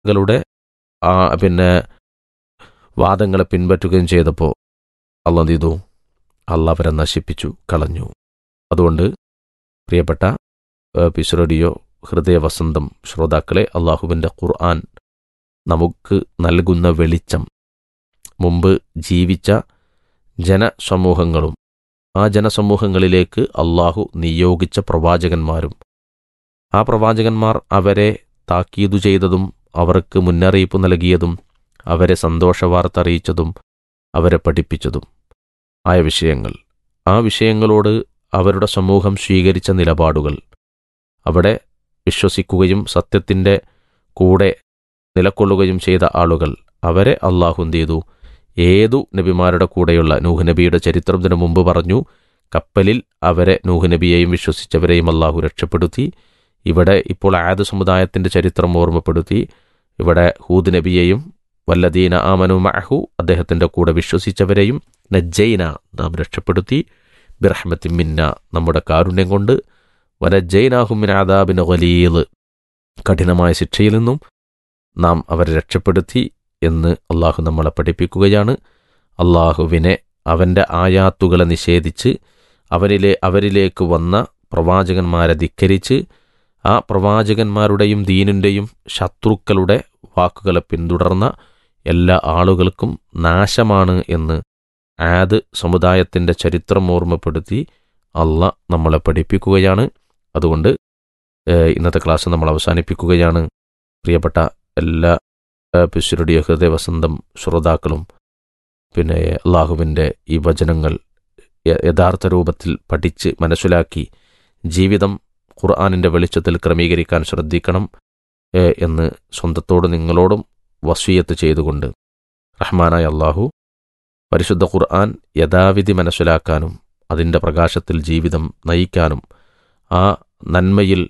കളുടെ ആ പിന്നെ വാദങ്ങളെ പിൻപറ്റുകയും ചെയ്തപ്പോൾ അള്ള എന്ത് ചെയ്തു അള്ള അവരെ നശിപ്പിച്ചു കളഞ്ഞു അതുകൊണ്ട് പ്രിയപ്പെട്ട പീസ് റേഡിയോ ഹൃദയവസന്തം ശ്രോതാക്കളെ അള്ളാഹുവിൻ്റെ ഖുർആൻ നമുക്ക് നൽകുന്ന വെളിച്ചം മുമ്പ് ജീവിച്ച ജനസമൂഹങ്ങളും ആ ജനസമൂഹങ്ങളിലേക്ക് അള്ളാഹു നിയോഗിച്ച പ്രവാചകന്മാരും ആ പ്രവാചകന്മാർ അവരെ താക്കീതു ചെയ്തതും അവർക്ക് മുന്നറിയിപ്പ് നൽകിയതും അവരെ സന്തോഷവാർത്ത അറിയിച്ചതും അവരെ പഠിപ്പിച്ചതും ആയ വിഷയങ്ങൾ ആ വിഷയങ്ങളോട് അവരുടെ സമൂഹം സ്വീകരിച്ച നിലപാടുകൾ അവിടെ വിശ്വസിക്കുകയും സത്യത്തിൻ്റെ കൂടെ നിലക്കൊള്ളുകയും ചെയ്ത ആളുകൾ അവരെ അള്ളാഹു എന്ത് ചെയ്തു ഏതു നബിമാരുടെ കൂടെയുള്ള നൂഹ് നബിയുടെ ചരിത്രത്തിന് മുമ്പ് പറഞ്ഞു കപ്പലിൽ അവരെ നൂഹ് നബിയെയും വിശ്വസിച്ചവരെയും അള്ളാഹു രക്ഷപ്പെടുത്തി ഇവിടെ ഇപ്പോൾ ആദ് സമുദായത്തിൻ്റെ ചരിത്രം ഓർമ്മപ്പെടുത്തി ഇവിടെ ഹൂദ് നബിയെയും വല്ലദീന ആമനു മഹു അദ്ദേഹത്തിൻ്റെ കൂടെ വിശ്വസിച്ചവരെയും നജ്ജൈന നാം രക്ഷപ്പെടുത്തി ബിറഹ്മത്തി മിന്ന നമ്മുടെ കാരുണ്യം കൊണ്ട് വനജൈനാഹുമിൻ ആദാബിന് വലിയത് കഠിനമായ ശിക്ഷയിൽ നിന്നും നാം അവരെ രക്ഷപ്പെടുത്തി എന്ന് അള്ളാഹു നമ്മളെ പഠിപ്പിക്കുകയാണ് അള്ളാഹുവിനെ അവൻ്റെ ആയാത്തുകളെ നിഷേധിച്ച് അവനിലെ അവരിലേക്ക് വന്ന പ്രവാചകന്മാരെ ധിക്കരിച്ച് ആ പ്രവാചകന്മാരുടെയും ദീനിൻ്റെയും ശത്രുക്കളുടെ വാക്കുകളെ പിന്തുടർന്ന എല്ലാ ആളുകൾക്കും നാശമാണ് എന്ന് ആദ് സമുദായത്തിൻ്റെ ചരിത്രം ഓർമ്മപ്പെടുത്തി അള്ള നമ്മളെ പഠിപ്പിക്കുകയാണ് അതുകൊണ്ട് ഇന്നത്തെ ക്ലാസ് നമ്മൾ അവസാനിപ്പിക്കുകയാണ് പ്രിയപ്പെട്ട എല്ലാ പിശുരുടെ ഹൃദയവസന്തം ശ്രോതാക്കളും പിന്നെ അള്ളാഹുവിൻ്റെ ഈ വചനങ്ങൾ യഥാർത്ഥ രൂപത്തിൽ പഠിച്ച് മനസ്സിലാക്കി ജീവിതം ഖുർആാനിൻ്റെ വെളിച്ചത്തിൽ ക്രമീകരിക്കാൻ ശ്രദ്ധിക്കണം എന്ന് സ്വന്തത്തോട് നിങ്ങളോടും വസീയത്ത് ചെയ്തുകൊണ്ട് റഹ്മാനായ അള്ളാഹു പരിശുദ്ധ ഖുർആൻ യഥാവിധി മനസ്സിലാക്കാനും അതിൻ്റെ പ്രകാശത്തിൽ ജീവിതം നയിക്കാനും ആ നന്മയിൽ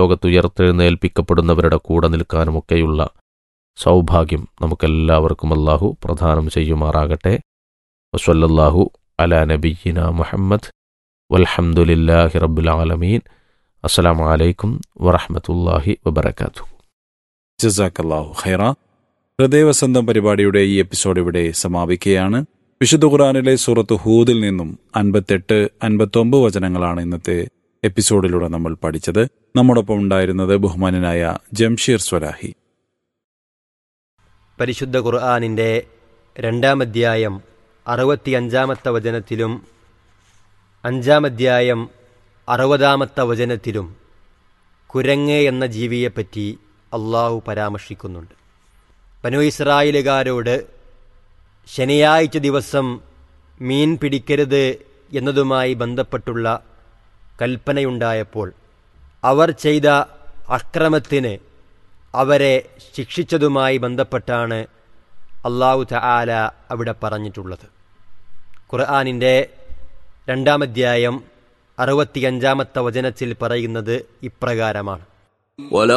പരലോകത്തുയർത്തെഴുന്നേൽപ്പിക്കപ്പെടുന്നവരുടെ കൂടെ നിൽക്കാനുമൊക്കെയുള്ള സൗഭാഗ്യം നമുക്കെല്ലാവർക്കും അള്ളാഹു പ്രദാനം ചെയ്യുമാറാകട്ടെ വസ്വല്ലാഹു അല നബിയിന മുഹമ്മദ് വൽഹമുല്ലാഹി റബ്ബുലാലമീൻ അസ്സലാമു അലൈക്കും വറഹമത്തല്ലാഹി വബർക്കാത്തു ജസാക്കല്ലാഹു ഖൈറ ഹൃദയവസന്തം പരിപാടിയുടെ ഈ എപ്പിസോഡ് ഇവിടെ സമാപിക്കുകയാണ് വിശുദ്ധ ഖുറാനിലെ സൂറത്ത് ഹൂദിൽ നിന്നും അൻപത്തെട്ട് അൻപത്തൊമ്പത് വചനങ്ങളാണ് ഇന്നത്തെ എപ്പിസോഡിലൂടെ നമ്മൾ പഠിച്ചത് നമ്മോടൊപ്പം ഉണ്ടായിരുന്നത് ബഹുമാനനായ ജംഷീർ സ്വലാഹി പരിശുദ്ധ ഖുർആാനിൻ്റെ രണ്ടാം അധ്യായം അറുപത്തിയഞ്ചാമത്തെ വചനത്തിലും അഞ്ചാം അധ്യായം അറുപതാമത്തെ വചനത്തിലും കുരങ്ങ് എന്ന ജീവിയെപ്പറ്റി അള്ളാഹു പരാമർശിക്കുന്നുണ്ട് ബനു ഇസ്രായേലുകാരോട് ശനിയാഴ്ച ദിവസം മീൻ പിടിക്കരുത് എന്നതുമായി ബന്ധപ്പെട്ടുള്ള കൽപ്പനയുണ്ടായപ്പോൾ അവർ ചെയ്ത അക്രമത്തിന് അവരെ ശിക്ഷിച്ചതുമായി ബന്ധപ്പെട്ടാണ് അള്ളാഹു തആല അവിടെ പറഞ്ഞിട്ടുള്ളത് ഖുർആാനിൻ്റെ രണ്ടാമധ്യായം അറുപത്തിയഞ്ചാമത്തെ വചനത്തിൽ പറയുന്നത് ഇപ്രകാരമാണ്